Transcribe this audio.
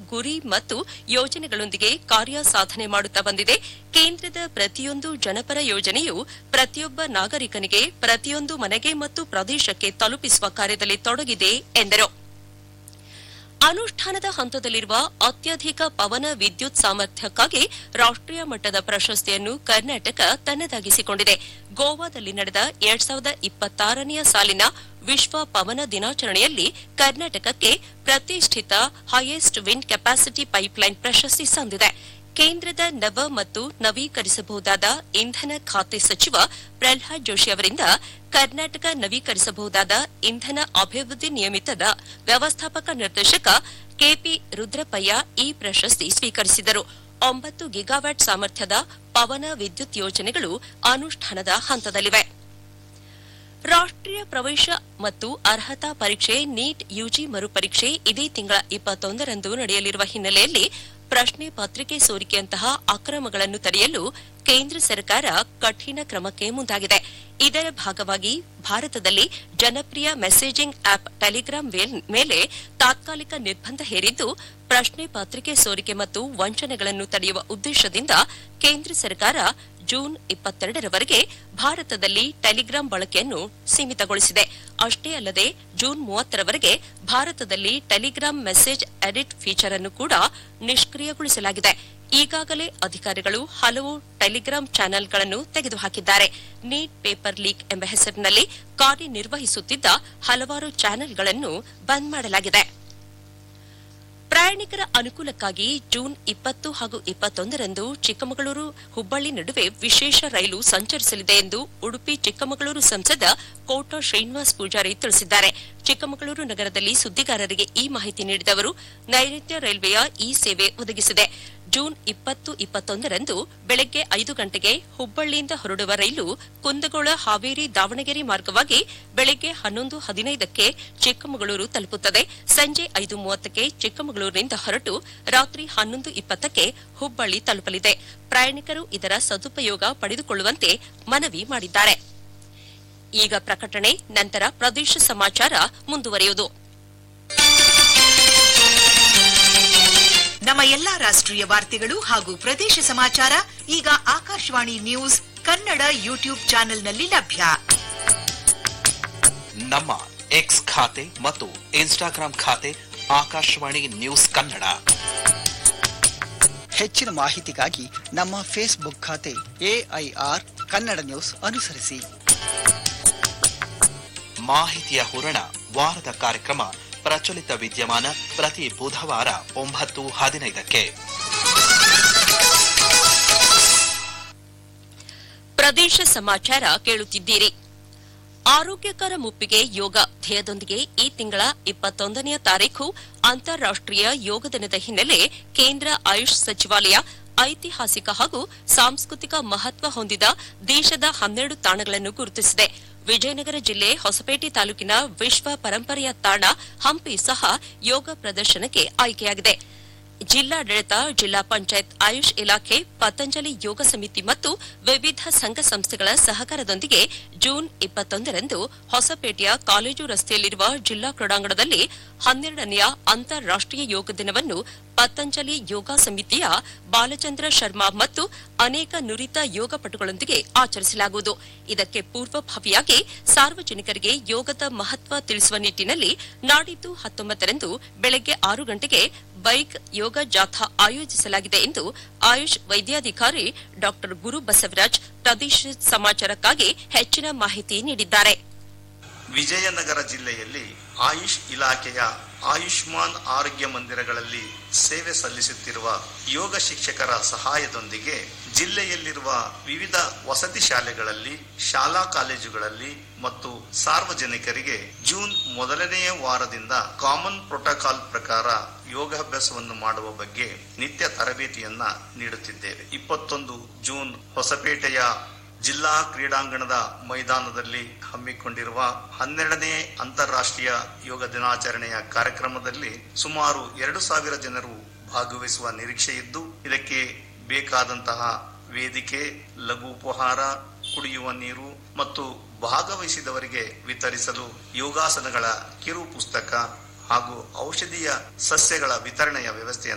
ಗುರಿ ಮತ್ತು ಯೋಜನೆಗಳೊಂದಿಗೆ ಕಾರ್ಯ ಸಾಧನೆ ಮಾಡುತ್ತಾ ಬಂದಿದೆ ಕೇಂದ್ರದ ಪ್ರತಿಯೊಂದು ಜನಪರ ಯೋಜನೆಯು ಪ್ರತಿಯೊಬ್ಬ ನಾಗರಿಕನಿಗೆ ಪ್ರತಿಯೊಂದು ಮನೆಗೆ ಮತ್ತು ಪ್ರದೇಶಕ್ಕೆ ತಲುಪಿಸುವ ಕಾರ್ಯದಲ್ಲಿ ತೊಡಗಿದೆ ಎಂದರು ಅನುಷ್ಠಾನದ ಹಂತದಲ್ಲಿರುವ ಅತ್ಯಧಿಕ ಪವನ ವಿದ್ಯುತ್ ಸಾಮರ್ಥ್ಯಕ್ಕಾಗಿ ರಾಷ್ಟೀಯ ಮಟ್ಟದ ಪ್ರಶಸ್ತಿಯನ್ನು ಕರ್ನಾಟಕ ತನ್ನದಾಗಿಸಿಕೊಂಡಿದೆ ಗೋವಾದಲ್ಲಿ ನಡೆದ ಎರಡ್ ಸಾವಿರದ ಇಪ್ಪತ್ತಾರನೆಯ ಸಾಲಿನ ವಿಶ್ವ ಪವನ ದಿನಾಚರಣೆಯಲ್ಲಿ ಕರ್ನಾಟಕಕ್ಕೆ ಪ್ರತಿಷ್ಠಿತ ಹೈಯೆಸ್ಟ್ ವಿಂಡ್ ಕೆಪಾಸಿಟಿ ಪೈಪ್ಲೈನ್ ಪ್ರಶಸ್ತಿ ಸಂದಿದೆ ಕೇಂದ್ರದ ನವ ಮತ್ತು ನವೀಕರಿಸಬಹುದಾದ ಇಂಧನ ಖಾತೆ ಸಚಿವ ಪ್ರಹ್ಲಾದ್ ಜೋಶಿ ಅವರಿಂದ ಕರ್ನಾಟಕ ನವೀಕರಿಸಬಹುದಾದ ಇಂಧನ ಅಭಿವೃದ್ಧಿ ನಿಯಮಿತದ ವ್ಯವಸ್ಥಾಪಕ ನಿರ್ದೇಶಕ ಕೆಪಿ ರುದ್ರಪ್ಪಯ್ಯ ಈ ಪ್ರಶಸ್ತಿ ಸ್ವೀಕರಿಸಿದರು ಒಂಬತ್ತು ಗಿಗಾವ್ಯಾಟ್ ಸಾಮರ್ಥ್ಯದ ಪವನ ವಿದ್ಯುತ್ ಯೋಜನೆಗಳು ಅನುಷ್ಠಾನದ ಹಂತದಲ್ಲಿವೆ ರಾಷ್ಟೀಯ ಪ್ರವೇಶ ಮತ್ತು ಅರ್ಹತಾ ಪರೀಕ್ಷೆ ನೀಟ್ ಯುಜಿ ಮರುಪರೀಕ್ಷೆ ಇದೇ ತಿಂಗಳ ಇಪ್ಪತ್ತೊಂದರಂದು ನಡೆಯಲಿರುವ ಹಿನ್ನೆಲೆಯಲ್ಲಿ ಪ್ರಶ್ನೆ ಪತ್ರಿಕೆ ಸೋರಿಕೆಯಂತಹ ಅಕ್ರಮಗಳನ್ನು ತಡೆಯಲು ಕೇಂದ್ರ ಸರ್ಕಾರ ಕಠಿಣ ಕ್ರಮಕ್ಕೆ ಮುಂದಾಗಿದೆ ಇದರ ಭಾಗವಾಗಿ ಭಾರತದಲ್ಲಿ ಜನಪ್ರಿಯ ಮೆಸೇಜಿಂಗ್ ಆಪ್ ಟೆಲಿಗ್ರಾಂ ವೇಲ್- ಮೇಲೆ ತಾತ್ಕಾಲಿಕ ನಿರ್ಬಂಧ ಹೇರಿದ್ದು ಪ್ರಶ್ನೆ ಪತ್ರಿಕೆ ಸೋರಿಕೆ ಮತ್ತು ವಂಚನೆಗಳನ್ನು ತಡೆಯುವ ಉದ್ದೇಶದಿಂದ ಕೇಂದ್ರ ಸರ್ಕಾರ ಜೂನ್ ಇಪ್ಪತ್ತೆರಡರವರೆಗೆ ಭಾರತದಲ್ಲಿ ಟೆಲಿಗ್ರಾಂ ಬಳಕೆಯನ್ನು ಸೀಮಿತಗೊಳಿಸಿದೆ ಅಷ್ಟೇ ಅಲ್ಲದೆ ಜೂನ್ ಮೂವತ್ತರವರೆಗೆ ಭಾರತದಲ್ಲಿ ಟೆಲಿಗ್ರಾಂ ಮೆಸೇಜ್ ಎಡಿಟ್ ಫೀಚರ್ ಅನ್ನು ಕೂಡ ನಿಷ್ಕ್ರಿಯಗೊಳಿಸಲಾಗಿದೆ ಈಗಾಗಲೇ ಅಧಿಕಾರಿಗಳು ಹಲವು ಟೆಲಿಗ್ರಾಂ ಚಾನೆಲ್ಗಳನ್ನು ತೆಗೆದುಹಾಕಿದ್ದಾರೆ ನೀಟ್ ಪೇಪರ್ ಲೀಕ್ ಎಂಬ ಹೆಸರಿನಲ್ಲಿ ಕಾರ್ಯನಿರ್ವಹಿಸುತ್ತಿದ್ದ ಹಲವಾರು ಚಾನೆಲ್ಗಳನ್ನು ಬಂದ್ ಮಾಡಲಾಗಿದೆ ಪ್ರಯಾಣಿಕರ ಅನುಕೂಲಕ್ಕಾಗಿ ಜೂನ್ ಇಪ್ಪತ್ತು ಹಾಗೂ ಇಪ್ಪತ್ತೊಂದರಂದು ಚಿಕ್ಕಮಗಳೂರು ಹುಬ್ಬಳ್ಳಿ ನಡುವೆ ವಿಶೇಷ ರೈಲು ಸಂಚರಿಸಲಿದೆ ಎಂದು ಉಡುಪಿ ಚಿಕ್ಕಮಗಳೂರು ಸಂಸದ ಕೋಟ ಶ್ರೀನಿವಾಸ್ ಪೂಜಾರಿ ತಿಳಿಸಿದ್ದಾರೆ ಚಿಕ್ಕಮಗಳೂರು ನಗರದಲ್ಲಿ ಸುದ್ದಿಗಾರರಿಗೆ ಈ ಮಾಹಿತಿ ನೀಡಿದ ಅವರು ನೈಋತ್ಯ ರೈಲ್ವೆಯ ಈ ಸೇವೆ ಒದಗಿಸಿದೆ ಜೂನ್ ಇಪ್ಪತ್ತು ಇಪ್ಪತ್ತೊಂದರಂದು ಬೆಳಗ್ಗೆ ಐದು ಗಂಟೆಗೆ ಹುಬ್ಬಳ್ಳಿಯಿಂದ ಹೊರಡುವ ರೈಲು ಕುಂದಗೋಳ ಹಾವೇರಿ ದಾವಣಗೆರೆ ಮಾರ್ಗವಾಗಿ ಬೆಳಗ್ಗೆ ಹನ್ನೊಂದು ಹದಿನೈದಕ್ಕೆ ಚಿಕ್ಕಮಗಳೂರು ತಲುಪುತ್ತದೆ ಸಂಜೆ ಐದು ಮೂವತ್ತಕ್ಕೆ ಚಿಕ್ಕಮಗಳೂರಿನಿಂದ ಹೊರಟು ರಾತ್ರಿ ಹನ್ನೊಂದು ಇಪ್ಪತ್ತಕ್ಕೆ ಹುಬ್ಬಳ್ಳಿ ತಲುಪಲಿದೆ ಪ್ರಯಾಣಿಕರು ಇದರ ಸದುಪಯೋಗ ಪಡೆದುಕೊಳ್ಳುವಂತೆ ಮನವಿ ಮಾಡಿದ್ದಾರೆ ಈಗ ಪ್ರಕಟಣೆ ನಂತರ ಪ್ರದೇಶ ಸಮಾಚಾರ ಮುಂದುವರಿಯುವುದು ನಮ್ಮ ಎಲ್ಲಾ ರಾಷ್ಟ್ರೀಯ ವಾರ್ತೆಗಳು ಹಾಗೂ ಪ್ರದೇಶ ಸಮಾಚಾರ ಈಗ ಆಕಾಶವಾಣಿ ನ್ಯೂಸ್ ಕನ್ನಡ ಯೂಟ್ಯೂಬ್ ಚಾನೆಲ್ನಲ್ಲಿ ಲಭ್ಯ ನಮ್ಮ ಎಕ್ಸ್ ಖಾತೆ ಮತ್ತು ಇನ್ಸ್ಟಾಗ್ರಾಂ ಖಾತೆ ಆಕಾಶವಾಣಿ ನ್ಯೂಸ್ ಕನ್ನಡ ಹೆಚ್ಚಿನ ಮಾಹಿತಿಗಾಗಿ ನಮ್ಮ ಫೇಸ್ಬುಕ್ ಖಾತೆ ಎಐಆರ್ ಕನ್ನಡ ನ್ಯೂಸ್ ಅನುಸರಿಸಿ ಮಾಹಿತಿಯ ಹೂರಣ ವಾರದ ಕಾರ್ಯಕ್ರಮ ಪ್ರಚಲಿತ ವಿದ್ಯಮಾನ ಪ್ರತಿ ಬುಧವಾರ ಒಂಬತ್ತು ಹದಿನೈದಕ್ಕೆ ಪ್ರದೇಶ ಸಮಾಚಾರ ಕೇಳುತ್ತಿದ್ದೀರಿ ಆರೋಗ್ಯಕರ ಮುಪ್ಪಿಗೆ ಯೋಗ ಧ್ಯೇಯದೊಂದಿಗೆ ಈ ತಿಂಗಳ ಇಪ್ಪತ್ತೊಂದನೆಯ ತಾರೀಖು ಅಂತಾರಾಷ್ಟೀಯ ಯೋಗ ದಿನದ ಹಿನ್ನೆಲೆ ಕೇಂದ್ರ ಆಯುಷ್ ಸಚಿವಾಲಯ ಐತಿಹಾಸಿಕ ಹಾಗೂ ಸಾಂಸ್ಕೃತಿಕ ಮಹತ್ವ ಹೊಂದಿದ ದೇಶದ ಹನ್ನೆರಡು ತಾಣಗಳನ್ನು ಗುರುತಿಸಿದೆ ವಿಜಯನಗರ ಜಿಲ್ಲೆ ಹೊಸಪೇಟೆ ತಾಲೂಕಿನ ವಿಶ್ವ ಪರಂಪರೆಯ ತಾಣ ಹಂಪಿ ಸಹ ಯೋಗ ಪ್ರದರ್ಶನಕ್ಕೆ ಆಯ್ಕೆಯಾಗಿದೆ ಜಿಲ್ಲಾಡಳಿತ ಜಿಲ್ಲಾ ಪಂಚಾಯತ್ ಆಯುಷ್ ಇಲಾಖೆ ಪತಂಜಲಿ ಯೋಗ ಸಮಿತಿ ಮತ್ತು ವಿವಿಧ ಸಂಘ ಸಂಸ್ಥೆಗಳ ಸಹಕಾರದೊಂದಿಗೆ ಜೂನ್ ಇಪ್ಪತ್ತೊಂದರಂದು ಹೊಸಪೇಟೆಯ ಕಾಲೇಜು ರಸ್ತೆಯಲ್ಲಿರುವ ಜಿಲ್ಲಾ ಕ್ರೀಡಾಂಗಣದಲ್ಲಿ ಹನ್ನೆರಡನೆಯ ಅಂತಾರಾಷ್ಟೀಯ ಯೋಗ ದಿನವನ್ನು ಪತಂಜಲಿ ಯೋಗ ಸಮಿತಿಯ ಬಾಲಚಂದ್ರ ಶರ್ಮಾ ಮತ್ತು ಅನೇಕ ನುರಿತ ಯೋಗ ಪಟುಗಳೊಂದಿಗೆ ಆಚರಿಸಲಾಗುವುದು ಇದಕ್ಕೆ ಪೂರ್ವಭಾವಿಯಾಗಿ ಸಾರ್ವಜನಿಕರಿಗೆ ಯೋಗದ ಮಹತ್ವ ತಿಳಿಸುವ ನಿಟ್ಟಿನಲ್ಲಿ ನಾಡಿದ್ದು ಹತ್ತೊಂಬತ್ತರಂದು ಬೆಳಗ್ಗೆ ಆರು ಗಂಟೆಗೆ ಬೈಕ್ ಯೋಗ ಜಾಥಾ ಆಯೋಜಿಸಲಾಗಿದೆ ಎಂದು ಆಯುಷ್ ವೈದ್ಯಾಧಿಕಾರಿ ಡಾ ಗುರು ಬಸವರಾಜ್ ಪ್ರದೇಶ ಸಮಾಚಾರಕ್ಕಾಗಿ ಹೆಚ್ಚಿನ ಮಾಹಿತಿ ನೀಡಿದ್ದಾರೆ ವಿಜಯನಗರ ಜಿಲ್ಲೆಯಲ್ಲಿ ಆಯುಷ್ ಇಲಾಖೆಯ ಆಯುಷ್ಮಾನ್ ಆರೋಗ್ಯ ಮಂದಿರಗಳಲ್ಲಿ ಸೇವೆ ಸಲ್ಲಿಸುತ್ತಿರುವ ಯೋಗ ಶಿಕ್ಷಕರ ಸಹಾಯದೊಂದಿಗೆ ಜಿಲ್ಲೆಯಲ್ಲಿರುವ ವಿವಿಧ ವಸತಿ ಶಾಲೆಗಳಲ್ಲಿ ಶಾಲಾ ಕಾಲೇಜುಗಳಲ್ಲಿ ಮತ್ತು ಸಾರ್ವಜನಿಕರಿಗೆ ಜೂನ್ ಮೊದಲನೆಯ ವಾರದಿಂದ ಕಾಮನ್ ಪ್ರೋಟೋಕಾಲ್ ಪ್ರಕಾರ ಯೋಗಾಭ್ಯಾಸವನ್ನು ಮಾಡುವ ಬಗ್ಗೆ ನಿತ್ಯ ತರಬೇತಿಯನ್ನ ನೀಡುತ್ತಿದ್ದೇವೆ ಇಪ್ಪತ್ತೊಂದು ಜೂನ್ ಹೊಸಪೇಟೆಯ ಜಿಲ್ಲಾ ಕ್ರೀಡಾಂಗಣದ ಮೈದಾನದಲ್ಲಿ ಹಮ್ಮಿಕೊಂಡಿರುವ ಹನ್ನೆರಡನೇ ಅಂತಾರಾಷ್ಟ್ರೀಯ ಯೋಗ ದಿನಾಚರಣೆಯ ಕಾರ್ಯಕ್ರಮದಲ್ಲಿ ಸುಮಾರು ಎರಡು ಸಾವಿರ ಜನರು ಭಾಗವಹಿಸುವ ನಿರೀಕ್ಷೆ ಇದ್ದು ಇದಕ್ಕೆ ಬೇಕಾದಂತಹ ವೇದಿಕೆ ಲಘು ಉಪಹಾರ ಕುಡಿಯುವ ನೀರು ಮತ್ತು ಭಾಗವಹಿಸಿದವರಿಗೆ ವಿತರಿಸಲು ಯೋಗಾಸನಗಳ ಕಿರು ಪುಸ್ತಕ ಹಾಗೂ ಔಷಧೀಯ ಸಸ್ಯಗಳ ವಿತರಣೆಯ ವ್ಯವಸ್ಥೆಯನ್ನು